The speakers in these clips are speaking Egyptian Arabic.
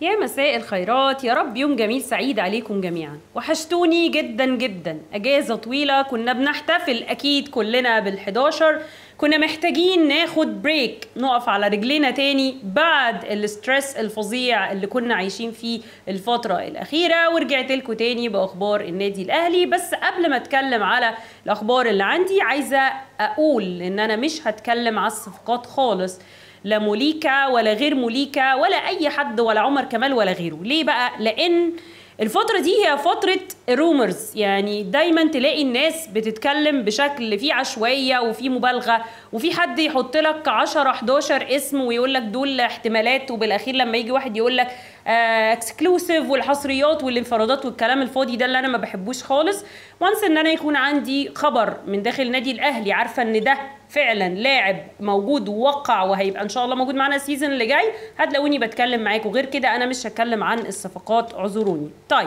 يا مساء الخيرات يا رب يوم جميل سعيد عليكم جميعا وحشتوني جدا جدا اجازة طويلة كنا بنحتفل اكيد كلنا بال11 كنا محتاجين ناخد بريك نقف على رجلينا تاني بعد الاسترس الفظيع اللي كنا عايشين فيه الفترة الأخيرة ورجعت لكم تاني بأخبار النادي الأهلي بس قبل ما أتكلم على الأخبار اللي عندي عايزة أقول إن أنا مش هتكلم على الصفقات خالص لا موليكا ولا غير موليكا ولا اي حد ولا عمر كمال ولا غيره ليه بقى لان الفترة دي هي فترة رومرز يعني دايما تلاقي الناس بتتكلم بشكل فيه عشوائية وفيه مبالغة وفي حد يحط لك 10 11 اسم ويقول لك دول احتمالات وبالاخير لما يجي واحد يقول لك اكسكلوسيف والحصريات والانفرادات والكلام الفاضي ده اللي انا ما بحبوش خالص وانس ان انا يكون عندي خبر من داخل النادي الاهلي عارفه ان ده فعلا لاعب موجود ووقع وهيبقى ان شاء الله موجود معانا السيزون اللي جاي هتلاقوني بتكلم معاكم غير كده انا مش هتكلم عن الصفقات اعذروني طيب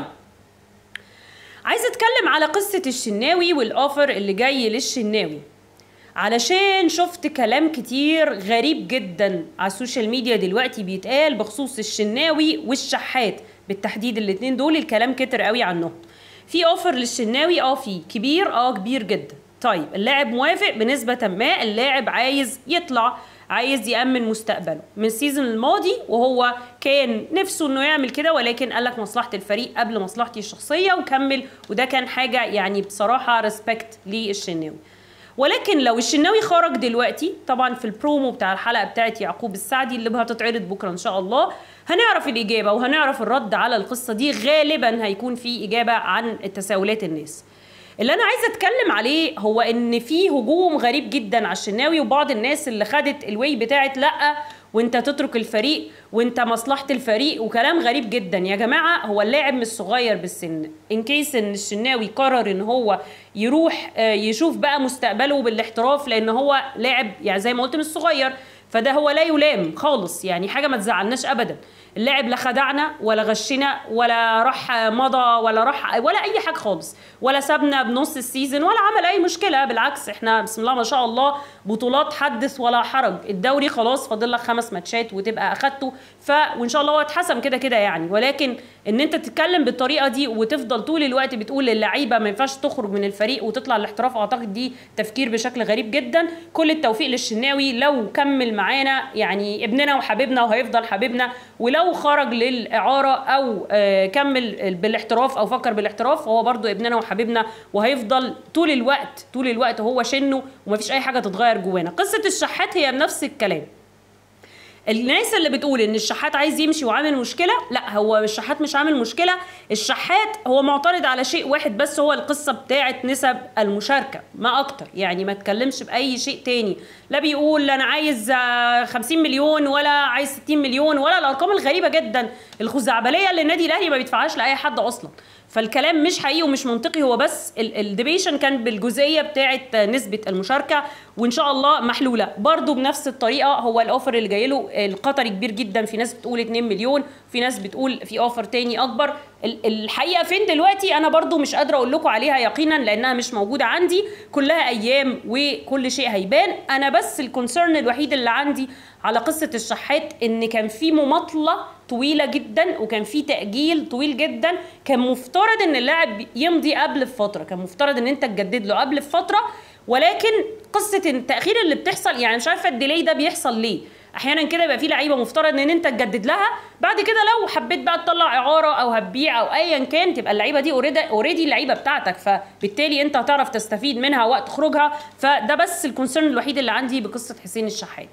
عايزه اتكلم على قصه الشناوي والاوفر اللي جاي للشناوي علشان شفت كلام كتير غريب جدا على السوشيال ميديا دلوقتي بيتقال بخصوص الشناوي والشحات بالتحديد الاتنين دول الكلام كتر قوي عنهم في اوفر للشناوي اه في كبير اه كبير جدا طيب اللاعب موافق بنسبة ما اللاعب عايز يطلع عايز يأمن مستقبله من السيزون الماضي وهو كان نفسه انه يعمل كده ولكن قال لك مصلحة الفريق قبل مصلحتي الشخصية وكمل وده كان حاجة يعني بصراحة ريسبكت للشناوي ولكن لو الشناوي خرج دلوقتي طبعا في البرومو بتاع الحلقه بتاعت يعقوب السعدي اللي هتتعرض بكره ان شاء الله هنعرف الاجابه وهنعرف الرد على القصه دي غالبا هيكون في اجابه عن تساؤلات الناس اللي انا عايزه اتكلم عليه هو ان في هجوم غريب جدا على الشناوي وبعض الناس اللي خدت الواي بتاعت لا وانت تترك الفريق وانت مصلحه الفريق وكلام غريب جدا يا جماعه هو اللاعب مش صغير بالسن ان كيس ان الشناوي قرر ان هو يروح يشوف بقى مستقبله بالاحتراف لان هو لاعب يعني زي ما قلت مش صغير فده هو لا يلام خالص يعني حاجه ما تزعلناش ابدا اللاعب لا خدعنا ولا غشنا ولا راح مضى ولا راح ولا اي حاجه خالص ولا سابنا بنص السيزون ولا عمل اي مشكله بالعكس احنا بسم الله ما شاء الله بطولات حدث ولا حرج الدوري خلاص فاضل لك خمس ماتشات وتبقى اخدته ف وان شاء الله هو اتحسم كده كده يعني ولكن ان انت تتكلم بالطريقه دي وتفضل طول الوقت بتقول للعيبه ما ينفعش تخرج من الفريق وتطلع الاحتراف اعتقد دي تفكير بشكل غريب جدا كل التوفيق للشناوي لو كمل معانا يعني ابننا وحبيبنا وهيفضل حبيبنا ولو خرج للاعاره او آه كمل بالاحتراف او فكر بالاحتراف هو برضو ابننا وحبيبنا وهيفضل طول الوقت طول الوقت هو شنه ومفيش اي حاجه تتغير جوانا قصه الشحات هي نفس الكلام الناس اللي بتقول ان الشحات عايز يمشي وعامل مشكله لا هو الشحات مش عامل مشكله الشحات هو معترض على شيء واحد بس هو القصه بتاعه نسب المشاركه ما اكتر يعني ما تكلمش باي شيء تاني لا بيقول انا عايز 50 مليون ولا عايز 60 مليون ولا الارقام الغريبه جدا الخزعبليه اللي النادي الاهلي ما بيدفعهاش لاي حد اصلا فالكلام مش حقيقي ومش منطقي هو بس الديبيشن كان بالجزئيه بتاعه نسبه المشاركه وان شاء الله محلوله برضو بنفس الطريقه هو الاوفر اللي جاي له القطري كبير جدا في ناس بتقول 2 مليون في ناس بتقول في اوفر تاني اكبر الحقيقه فين دلوقتي انا برضو مش قادره اقول لكم عليها يقينا لانها مش موجوده عندي كلها ايام وكل شيء هيبان انا بس الكونسيرن الوحيد اللي عندي على قصه الشحات ان كان في مماطله طويله جدا وكان في تاجيل طويل جدا كان مفترض ان اللاعب يمضي قبل بفتره كان مفترض ان انت تجدد له قبل بفتره ولكن قصه التاخير اللي بتحصل يعني مش عارفه الديلي ده بيحصل ليه احيانا كده يبقى في لعيبه مفترض ان انت تجدد لها بعد كده لو حبيت بقى تطلع اعاره او هتبيع او ايا كان تبقى اللعيبه دي اوريدي اوريدي اللعيبه بتاعتك فبالتالي انت هتعرف تستفيد منها وقت خروجها فده بس الكونسيرن الوحيد اللي عندي بقصه حسين الشحات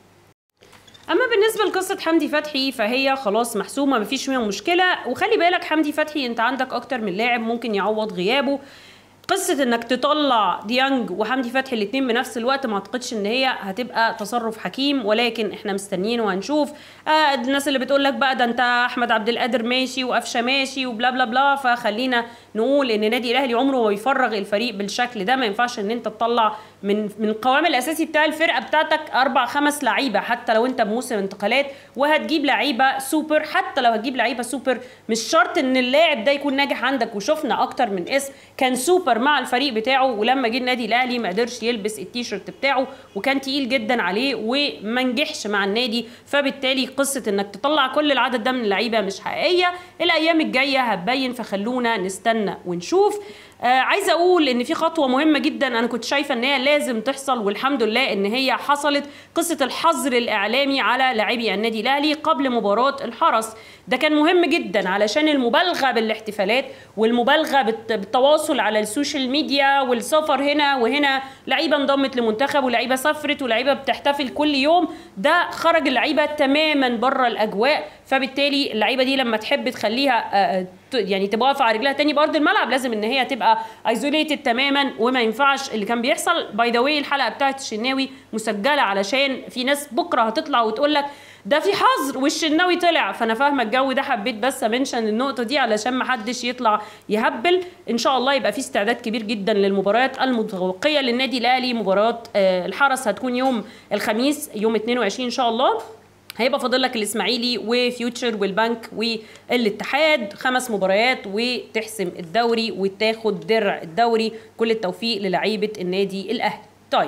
اما بالنسبه لقصه حمدي فتحي فهي خلاص محسومه مفيش فيها مشكله وخلي بالك حمدي فتحي انت عندك اكتر من لاعب ممكن يعوض غيابه قصه انك تطلع ديانج وحمدي فتحي الاثنين بنفس الوقت ما اعتقدش ان هي هتبقى تصرف حكيم ولكن احنا مستنيين وهنشوف آه الناس اللي بتقول لك بقى ده انت احمد عبد القادر ماشي وقفشه ماشي وبلا بلا بلا فخلينا نقول ان النادي الاهلي عمره ما بيفرغ الفريق بالشكل ده ما ينفعش ان انت تطلع من من القوام الاساسي بتاع الفرقه بتاعتك اربع خمس لعيبه حتى لو انت بموسم انتقالات وهتجيب لعيبه سوبر حتى لو هتجيب لعيبه سوبر مش شرط ان اللاعب ده يكون ناجح عندك وشفنا اكتر من اسم كان سوبر مع الفريق بتاعه ولما جه النادي الاهلي ما قدرش يلبس التيشيرت بتاعه وكان تقيل جدا عليه وما نجحش مع النادي فبالتالي قصه انك تطلع كل العدد ده من اللعيبه مش حقيقيه الايام الجايه هتبين فخلونا نستنى ونشوف آه عايزه اقول ان في خطوه مهمه جدا انا كنت شايفه ان هي لازم تحصل والحمد لله ان هي حصلت قصه الحظر الاعلامي على لاعبي النادي الاهلي قبل مباراه الحرس ده كان مهم جدا علشان المبالغه بالاحتفالات والمبالغه بالتواصل على السوشيال ميديا والسفر هنا وهنا لعيبه انضمت لمنتخب ولعيبه سافرت ولعيبه بتحتفل كل يوم ده خرج اللعيبه تماما بره الاجواء فبالتالي اللعيبه دي لما تحب تخليها يعني تبقى واقفه على رجلها تاني بارض الملعب لازم ان هي تبقى ايزوليتد تماما وما ينفعش اللي كان بيحصل باي ذا واي الحلقه بتاعت الشناوي مسجله علشان في ناس بكره هتطلع وتقول لك ده في حظر والشناوي طلع فانا فاهمه الجو ده حبيت بس امنشن النقطه دي علشان ما حدش يطلع يهبل ان شاء الله يبقى في استعداد كبير جدا للمباريات المتوقيه للنادي الاهلي مباراه الحرس هتكون يوم الخميس يوم 22 ان شاء الله هيبقى فاضل لك الاسماعيلي وفيوتشر والبنك والاتحاد خمس مباريات وتحسم الدوري وتاخد درع الدوري كل التوفيق للعيبه النادي الاهلي طيب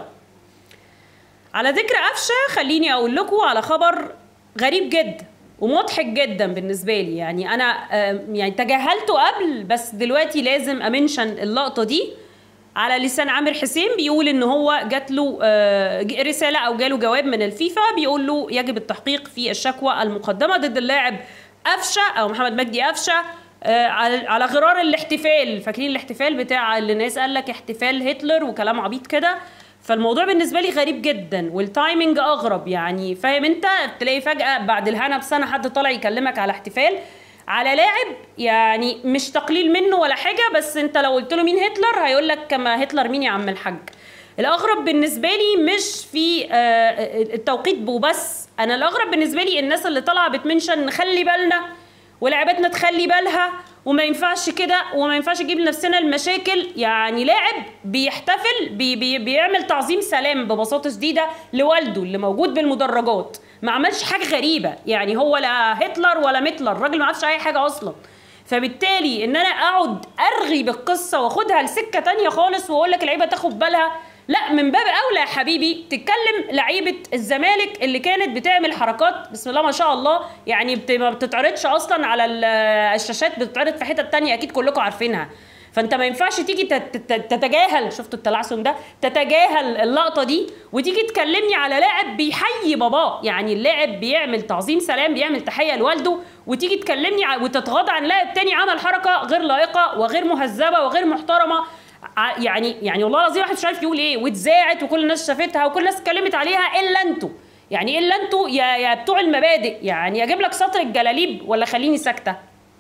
على ذكر قفشه خليني اقول لكم على خبر غريب جدا ومضحك جدا بالنسبه لي يعني انا يعني تجاهلته قبل بس دلوقتي لازم امنشن اللقطه دي على لسان عامر حسين بيقول ان هو جات له رساله او جاله جواب من الفيفا بيقول له يجب التحقيق في الشكوى المقدمه ضد اللاعب قفشه او محمد مجدي قفشه على غرار الاحتفال فاكرين الاحتفال بتاع اللي الناس قال لك احتفال هتلر وكلام عبيط كده فالموضوع بالنسبه لي غريب جدا والتايمنج اغرب يعني فاهم انت تلاقي فجاه بعد الهنا بسنه حد طالع يكلمك على احتفال على لاعب يعني مش تقليل منه ولا حاجه بس انت لو قلت له مين هتلر هيقول لك كما هتلر مين يا عم الحاج الاغرب بالنسبه لي مش في التوقيت وبس انا الاغرب بالنسبه لي الناس اللي طالعه بتمنشن نخلي بالنا ولاعبتنا تخلي بالها وما ينفعش كده وما ينفعش نجيب لنفسنا المشاكل يعني لاعب بيحتفل بي بي بيعمل تعظيم سلام ببساطه شديده لوالده اللي موجود بالمدرجات ما عملش حاجه غريبه يعني هو لا هتلر ولا متلر الراجل ما عملش اي حاجه اصلا فبالتالي ان انا اقعد ارغي بالقصه واخدها لسكه تانية خالص واقول لك اللعيبه تاخد بالها لا من باب اولى يا حبيبي تتكلم لعيبه الزمالك اللي كانت بتعمل حركات بسم الله ما شاء الله يعني ما بتتعرضش اصلا على الشاشات بتتعرض في حتت تانية اكيد كلكم عارفينها فانت ما ينفعش تيجي تتجاهل شفتوا التلعثم ده تتجاهل اللقطه دي وتيجي تكلمني على لاعب بيحيي باباه يعني اللاعب بيعمل تعظيم سلام بيعمل تحيه لوالده وتيجي تكلمني وتتغاضى عن لاعب تاني عمل حركه غير لائقه وغير مهذبه وغير محترمه يعني يعني والله العظيم واحد مش عارف يقول ايه واتذاعت وكل الناس شافتها وكل الناس اتكلمت عليها الا انتوا يعني الا انتوا يا يا بتوع المبادئ يعني اجيب لك سطر الجلاليب ولا خليني ساكته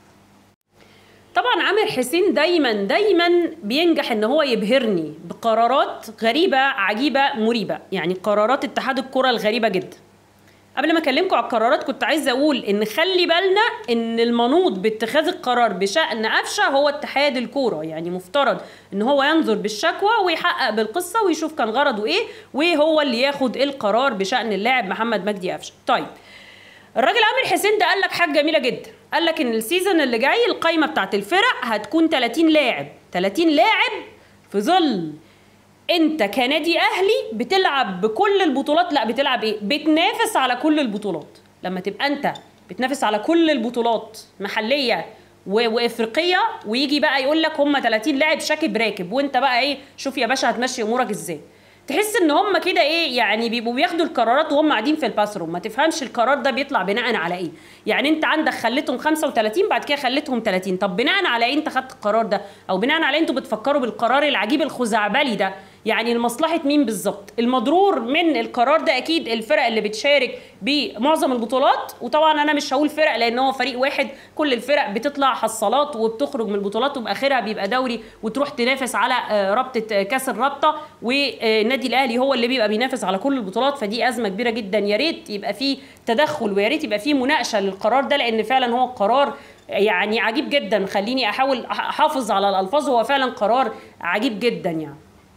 طبعا عامر حسين دايما دايما بينجح ان هو يبهرني بقرارات غريبه عجيبه مريبه يعني قرارات اتحاد الكره الغريبه جدا قبل ما اكلمكم على القرارات كنت عايزه اقول ان خلي بالنا ان المنوط باتخاذ القرار بشان قفشه هو اتحاد الكوره يعني مفترض ان هو ينظر بالشكوى ويحقق بالقصه ويشوف كان غرضه ايه وهو اللي ياخد القرار بشان اللاعب محمد مجدي قفشه طيب الراجل عامر حسين ده قال لك حاجه جميله جدا قال لك ان السيزون اللي جاي القايمه بتاعت الفرق هتكون 30 لاعب 30 لاعب في ظل انت كنادي اهلي بتلعب بكل البطولات لا بتلعب ايه بتنافس على كل البطولات لما تبقى انت بتنافس على كل البطولات محليه و... وافريقيه ويجي بقى يقول لك هم 30 لاعب شاكب راكب وانت بقى ايه شوف يا باشا هتمشي امورك ازاي تحس ان هم كده ايه يعني بيبقوا بياخدوا القرارات وهم قاعدين في الباسروم ما تفهمش القرار ده بيطلع بناء على ايه يعني انت عندك خليتهم 35 بعد كده خليتهم 30 طب بناء على ايه انت خدت القرار ده او بناء على إيه انتوا بتفكروا بالقرار العجيب الخزعبلي ده يعني لمصلحه مين بالظبط المضرور من القرار ده اكيد الفرق اللي بتشارك بمعظم البطولات وطبعا انا مش هقول فرق لان هو فريق واحد كل الفرق بتطلع حصالات وبتخرج من البطولات وباخرها بيبقى دوري وتروح تنافس على رابطه كاس الرابطه والنادي الاهلي هو اللي بيبقى بينافس على كل البطولات فدي ازمه كبيره جدا يا ريت يبقى في تدخل ويا ريت يبقى في مناقشه للقرار ده لان فعلا هو قرار يعني عجيب جدا خليني احاول احافظ على الالفاظ هو فعلا قرار عجيب جدا يعني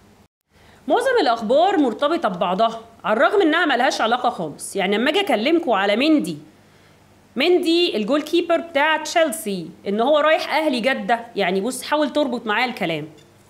معظم الاخبار مرتبطه ببعضها على الرغم انها ملهاش علاقه خالص يعني لما اجي اكلمكم على مندي مندي الجول كيبر بتاع تشيلسي ان هو رايح اهلي جده يعني بص حاول تربط معايا الكلام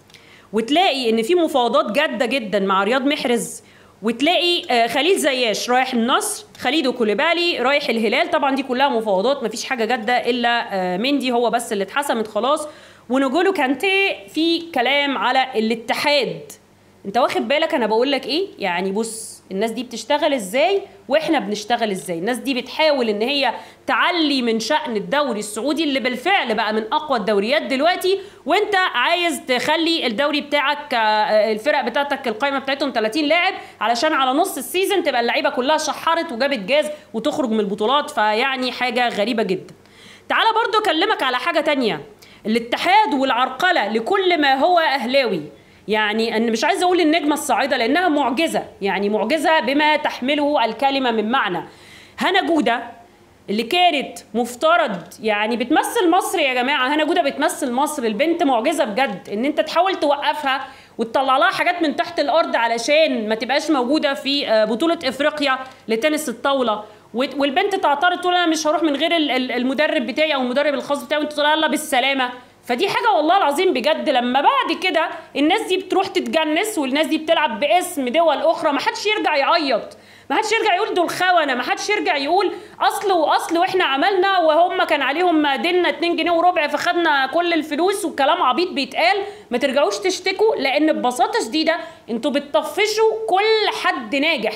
وتلاقي ان في مفاوضات جاده جدا مع رياض محرز وتلاقي آه، خليل زياش رايح النصر خليدو كوليبالي رايح الهلال طبعا دي كلها مفاوضات مفيش حاجه جاده الا آه، مندي هو بس اللي اتحسمت خلاص ونجولو كانتي في كلام على الاتحاد انت واخد بالك انا بقول لك ايه يعني بص الناس دي بتشتغل ازاي واحنا بنشتغل ازاي الناس دي بتحاول ان هي تعلي من شأن الدوري السعودي اللي بالفعل بقى من اقوى الدوريات دلوقتي وانت عايز تخلي الدوري بتاعك آه، الفرق بتاعتك القائمه بتاعتهم 30 لاعب علشان على نص السيزون تبقى اللعيبه كلها شحرت وجابت جاز وتخرج من البطولات فيعني حاجه غريبه جدا تعالى برضو اكلمك على حاجه تانية الاتحاد والعرقله لكل ما هو اهلاوي يعني انا مش عايزه اقول النجمه الصاعده لانها معجزه يعني معجزه بما تحمله الكلمه من معنى هنا جوده اللي كانت مفترض يعني بتمثل مصر يا جماعه هنا جوده بتمثل مصر البنت معجزه بجد ان انت تحاول توقفها وتطلع لها حاجات من تحت الارض علشان ما تبقاش موجوده في آه، بطوله افريقيا لتنس الطاوله وت- والبنت تعترض تقول انا مش هروح من غير ال- ال- المدرب بتاعي او المدرب الخاص بتاعي وانت تقول يلا بالسلامه فدي حاجه والله العظيم بجد لما بعد كده الناس دي بتروح تتجنس والناس دي بتلعب باسم دول اخرى ما حدش يرجع يعيط ما حدش يرجع يقول دول خونه ما حدش يرجع يقول اصل واصل واحنا عملنا وهم كان عليهم دينا 2 جنيه وربع فخدنا كل الفلوس والكلام عبيط بيتقال ما ترجعوش تشتكوا لان ببساطه شديده انتوا بتطفشوا كل حد ناجح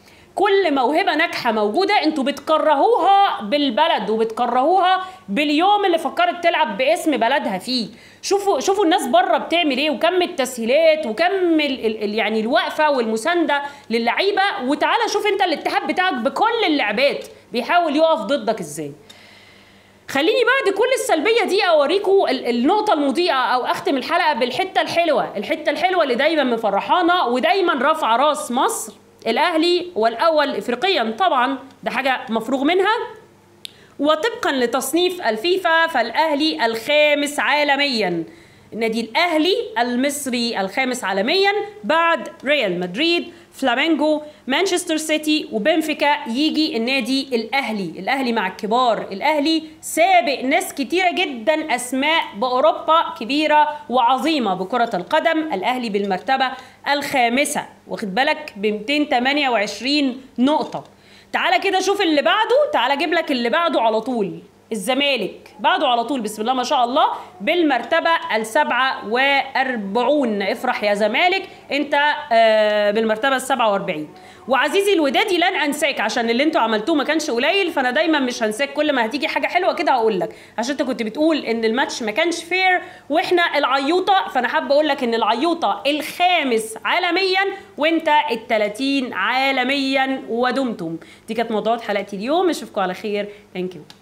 كل موهبة ناجحة موجودة انتوا بتكرهوها بالبلد وبتكرهوها باليوم اللي فكرت تلعب باسم بلدها فيه شوفوا شوفوا الناس بره بتعمل ايه وكم التسهيلات وكم ال ال ال يعني الوقفة والمساندة للعيبة وتعالى شوف انت الاتحاد بتاعك بكل اللعبات بيحاول يقف ضدك ازاي خليني بعد كل السلبية دي أوريكم ال- النقطة المضيئة أو أختم الحلقة بالحتة الحلوة الحتة الحلوة اللي دايما مفرحانا ودايما رافعة راس مصر الأهلي والأول إفريقيا طبعا ده حاجة مفروغ منها وطبقا لتصنيف الفيفا فالأهلي الخامس عالميا النادي الأهلي المصري الخامس عالميا بعد ريال مدريد فلامينجو مانشستر سيتي وبنفيكا يجي النادي الأهلي الأهلي مع الكبار الأهلي سابق ناس كتيرة جدا أسماء بأوروبا كبيرة وعظيمة بكرة القدم الأهلي بالمرتبة الخامسة واخد بالك ب 228 نقطة تعالى كده شوف اللي بعده تعالى اجيب لك اللي بعده على طول الزمالك بعده على طول بسم الله ما شاء الله بالمرتبة السبعة وأربعون افرح يا زمالك انت آه، بالمرتبة السبعة وأربعين وعزيزي الودادي لن انساك عشان اللي انتوا عملتوه ما كانش قليل فانا دايما مش هنساك كل ما هتيجي حاجه حلوه كده هقول لك عشان انت كنت بتقول ان الماتش ما كانش فير واحنا العيوطه فانا حابه اقول لك ان العيوطه الخامس عالميا وانت ال 30 عالميا ودمتم دي كانت موضوعات حلقتي اليوم اشوفكم على خير ثانك يو